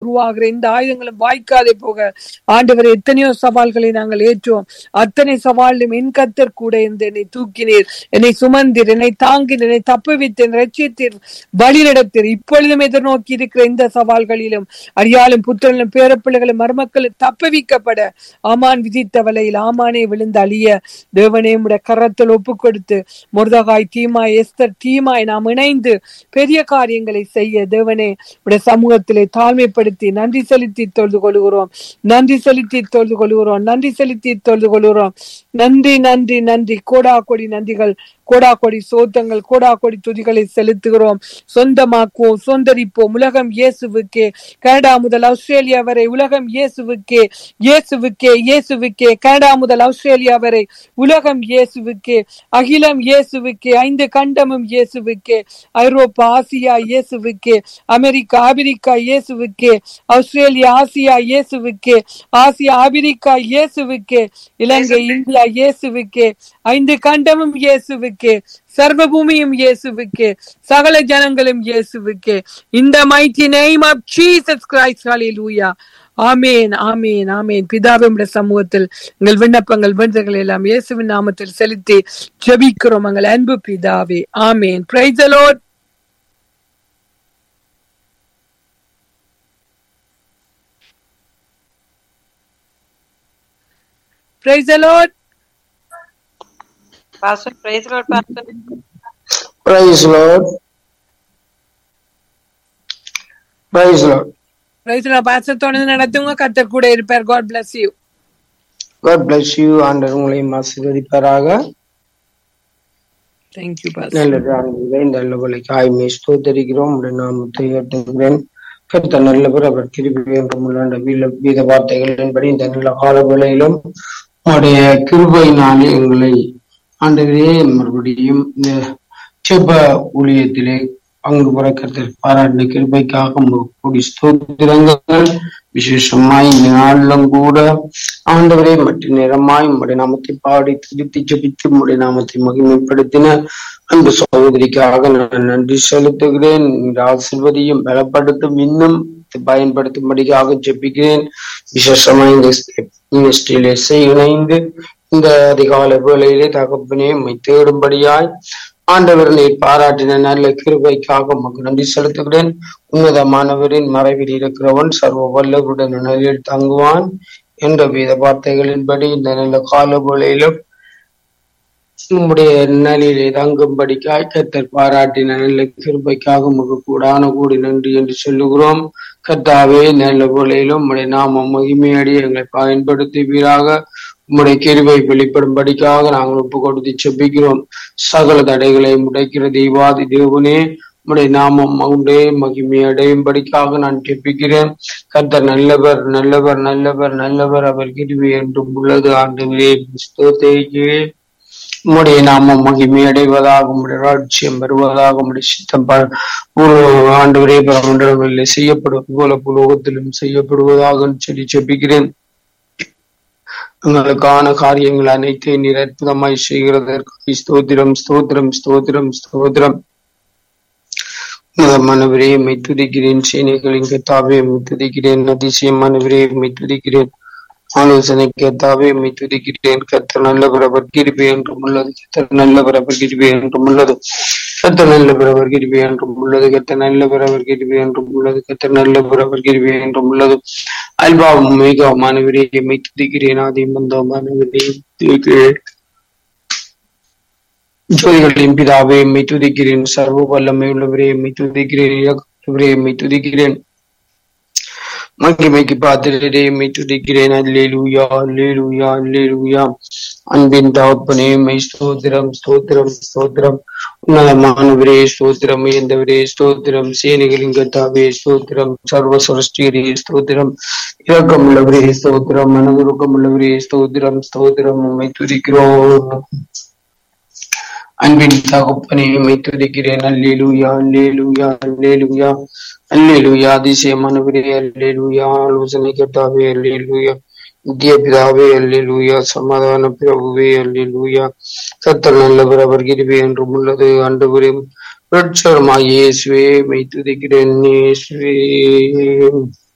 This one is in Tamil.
உருவாகிற இந்த ஆயுதங்களும் வாய்க்காதே போக ஆண்டவர் எத்தனையோ சவால்களை நாங்கள் ஏற்றோம் அத்தனை சவாலிலும் என் கத்தர் கூட இருந்து என்னை தூக்கினீர் என்னை சுமந்தீர் என்னை தாங்கினீர் என்னை தப்புவித்தீர் ரட்சித்தீர் வழி நடத்தீர் இப்பொழுதும் எதிர்நோக்கி இருக்கிற இந்த சவால்களிலும் அடியாலும் புத்தர்களும் பேரப்பிள்ளைகளும் மருமக்களும் தப்புவிக்கப்பட ஆமான் விதித்த வலையில் ஆமானே விழுந்து அழிய தேவனே உடைய கரத்தில் ஒப்பு கொடுத்து முருதகாய் தீமாய் எஸ்தர் தீமாய் நாம் இணைந்து பெரிய காரியங்களை செய்ய தேவனே உடைய சமூகத்திலே தாழ்மைப்படுத்தி நன்றி செலுத்தி தொழுது கொள்கிறோம் நன்றி செலுத்தி தொழுது கொள்கிறோம் நன்றி செலுத்தி தொழுது கொள்கிறோம் நன்றி நன்றி நன்றி கோடா கொடி நன்றிகள் கோடா கொடி சோத்தங்கள் கோடா கொடி துதிகளை செலுத்துகிறோம் சொந்தமாக்குவோம் சொந்தரிப்போம் உலகம் இயேசுவுக்கே கனடா முதல் ஆஸ்திரேலியா வரை உலகம் இயேசுவுக்கே இயேசுவுக்கே இயேசுவுக்கே கனடா முதல் ஆஸ்திரேலியா வரை உலகம் இயேசுவுக்கே அகிலம் இயேசுவுக்கே ஐந்து கண்டமும் இயேசுவுக்கே ஐரோப்பா ஆசியா இயேசுவுக்கே அமெரிக்கா ஆபிரிக்கா இயேசுவுக்கே ஆஸ்திரேலியா ஆசியா இயேசுவுக்கே ஆசியா ஆபிரிக்கா இயேசுவுக்கே இலங்கை இந்தியா இயேசுவுக்கே ஐந்து கண்டமும் இயேசுவுக்கே சர்வ பூமியும் இயேசுவுக்கே சகல ஜனங்களும் இயேசுவுக்கே இந்த mighty name of Jesus Christ ஹalleluya ஆமேன் ஆமேன் ஆமேன் பிதாவின் சமூகத்தில் எங்கள் விண்ணப்பங்கள் வேண்டுதல்கள் எல்லாம் இயேசுவின் நாமத்தில் செலுத்தி ஜெபிக்கிறோம் எங்கள் அன்பு பிதாவே ஆமேன் praise the lord praise the lord Pastor, praise the Lord, Pastor. Praise Lord. Praise Lord. Praise lord pastor தொடர்ந்து நடத்துங்க கத்தர் கூட இருப்பார் God bless you God bless you ஆண்டவர் உங்களையும் ஆசீர்வதிப்பாராக thank you pastor நல்லது ஆண்டவரே இந்த நல்லவளைக்கு ஆய்மை ஸ்தோத்தரிக்கிறோம் உடைய நாமத்தை ஏற்றுகிறேன் கருத்த நல்லவர் அவர் கிருபி என்றும் உள்ள வீத வீத வார்த்தைகளின்படி இந்த நல்ல கால வேளையிலும் உடைய கிருபையினாலே எங்களை ஆண்டவரே மறுபடியும் இந்த செப ஊழியத்திலே பங்கு புற கருத்தர் பாராட்டின கிருபைக்காக உமக்கு கூடி ஸ்தோத்திரங்கள் விசேஷமாய் இந்த நாளிலும் கூட ஆண்டவரே மற்ற நேரமாய் உம்முடைய நாமத்தை பாடி துதித்து ஜெபித்து உம்முடைய நாமத்தை மகிமைப்படுத்தின அந்த சகோதரிக்காக நான் நன்றி செலுத்துகிறேன் நீர் ஆசிர்வதியும் பலப்படுத்தும் இன்னும் பயன்படுத்தும்படியாக ஜெபிக்கிறேன் விசேஷமாய் இந்த மினிஸ்ட்ரியிலே இணைந்து இந்த அதிகால வேளையிலே தகப்பனே உம்மை தேடும்படியாய் ஆண்டவர் நீர் பாராட்டின நல்ல கிருபைக்காக உமக்கு நன்றி செலுத்துகிறேன் உன்னதமானவரின் மறைவில் இருக்கிறவன் சர்வ வல்லவருடன் நிலையில் தங்குவான் என்ற வேத வார்த்தைகளின்படி இந்த நல்ல கால வேளையிலும் உம்முடைய நிலையிலே தங்கும்படிக்காய் கத்தர் பாராட்டின நல்ல கிருபைக்காக உமக்கு கூடான கூடி நன்றி என்று சொல்லுகிறோம் கர்த்தாவே நல்ல வேளையிலும் உம்முடைய நாமம் மகிமையடி எங்களை பயன்படுத்துவீராக உம்முடைய கிருபை வெளிப்படும்படிக்காக நாங்கள் ஒப்பு கொடுத்து செபிக்கிறோம் சகல தடைகளை முடைக்கிற தெய்வாதி தேவனே உம்முடைய நாமம் உண்டே மகிமை அடையும்படிக்காக நான் ஜெபிக்கிறேன் கர்த்தர் நல்லவர் நல்லவர் நல்லவர் நல்லவர் அவர் கிருபை என்றும் உள்ளது ஆண்டவரே ஸ்தோத்திரிக்கிறேன் உம்முடைய நாமம் மகிமை அடைவதாக உம்முடைய ராட்சியம் வருவதாக உம்முடைய சித்தம் ப- பூர்வ ஆண்டவரே பரமண்டலங்களில் செய்யப்படுவது போல புலோகத்திலும் செய்யப்படுவதாக சொல்லி ஜெபிக்கிறேன் எங்களுக்கான காரியங்கள் அனைத்தையும் நீர் அற்புதமாய் செய்கிறதற்கு ஸ்தோத்திரம் ஸ்தோத்திரம் ஸ்தோத்திரம் ஸ்தோத்திரம் மனவரே மை துதிக்கிறேன் சேனைகளின் கத்தாவே மை துதிக்கிறேன் அதிசயமானவரே மை துதிக்கிறேன் ஆலோசனை கேத்தாவே மை துதிக்கிறேன் கத்த நல்லவர் அவர் கிருபை என்றும் உள்ளது கத்த நல்லவர் அவர் கிருபை என்றும் உள்ளது கத்த நல்லவர் அவர் கிருபை என்றும் உள்ளது கத்த நல்லவர் அவர் கிருபை என்றும் உள்ளது கத்த நல்லவர் அவர் கிருபை என்றும் உள்ளது அல்பாவும் மேகமானவரே மை துதிக்கிறேன் ஆதி மந்தமானவரே துதிக்கிறேன் ஜோதிகளின் பிதாவே எம்மை துதிக்கிறேன் சர்வ வல்லமை உள்ளவரே எம்மை துதிக்கிறேன் இறக்கவரே எம்மை துதிக்கிறேன் மகிமைக்கு பாத்திரரே எம்மை துதிக்கிறேன் அல்லேலூயா அல்லேலூயா அல்லேலூயா அன்பின் தகப்பனே எம்மை ஸ்தோத்திரம் ஸ்தோத்திரம் ஸ்தோத்திரம் உன்னதமானவரே ஸ்தோத்திரம் உயர்ந்தவரே ஸ்தோத்திரம் சேனைகளின் கத்தாவே ஸ்தோத்திரம் சர்வ சரஸ்டியரே ஸ்தோத்திரம் இரக்கமுள்ளவரே ஸ்தோத்திரம் மனதுருக்கமுள்ளவரே ஸ்தோத்திரம் ஸ்தோத்திரம் உம்மை துதிக்கிறோம் அன்பின் தகப்பனை உம்மை துதிக்கிறேன் அல்லேலூயா அல்லேலூயா அல்லேலூயா அல்லேலூயா அதிசயமானவரே அல்லேலூயா ஆலோசனை கட்டாவே அல்லேலூயா நித்திய பிதாவே அல்லேலூயா சமாதான பிரபுவே அல்லேலூயா கத்தர் நல்லவர் அவர் கிருபை என்றும் உள்ளது ஆண்டவரே ரட்சகருமாய் இயேசுவே மெய் துதிக்கிறேன் இயேசுவே